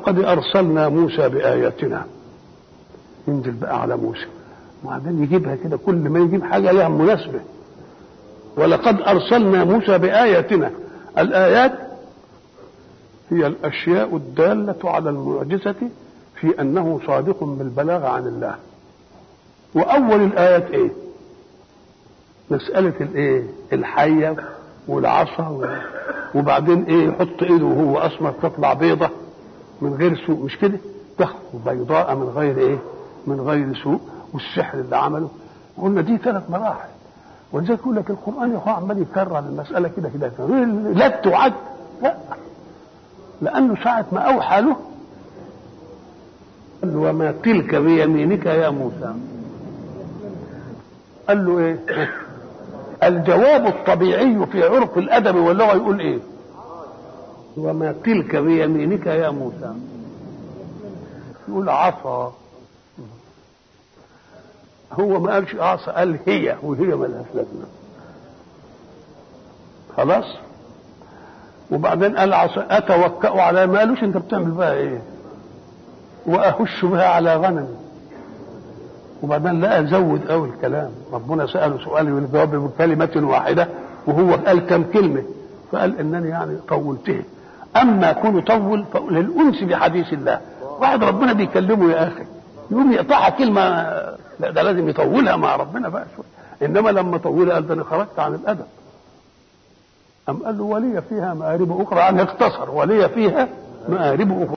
ولقد ارسلنا موسى باياتنا ينزل بقى على موسى وبعدين يجيبها كده كل ما يجيب حاجه لها مناسبه ولقد ارسلنا موسى باياتنا الايات هي الاشياء الداله على المعجزه في انه صادق بالبلاغ عن الله واول الايات ايه مساله الايه الحيه والعصا وبعدين ايه يحط ايده وهو اسمر تطلع بيضه من غير سوء مش كده تخرج بيضاء من غير ايه من غير سوء والسحر اللي عمله قلنا دي ثلاث مراحل ولذلك يقول لك القران يا اخوان عمال يكرر المساله كده كده لا تعد لا لانه ساعه ما اوحى له قال له وما تلك بيمينك يا موسى قال له ايه الجواب الطبيعي في عرف الادب واللغه يقول ايه وما تلك بيمينك يا موسى يقول عصا هو ما قالش عصا قال هي وهي ملهاش لازمه خلاص وبعدين قال عصا اتوكا على ما قالوش انت بتعمل بها ايه واهش بها على غنمي وبعدين لا زود قوي الكلام ربنا ساله سؤال والجواب بكلمه واحده وهو قال كم كلمه فقال انني يعني طولته اما كونه طول فللانس بحديث الله واحد ربنا بيكلمه يا اخي يقوم يقطعها كلمه لا ده لازم يطولها مع ربنا بقى شويه انما لما طولها قال ده انا خرجت عن الادب أم قال له ولي فيها مآرب أخرى يعني اختصر ولي فيها مآرب أخرى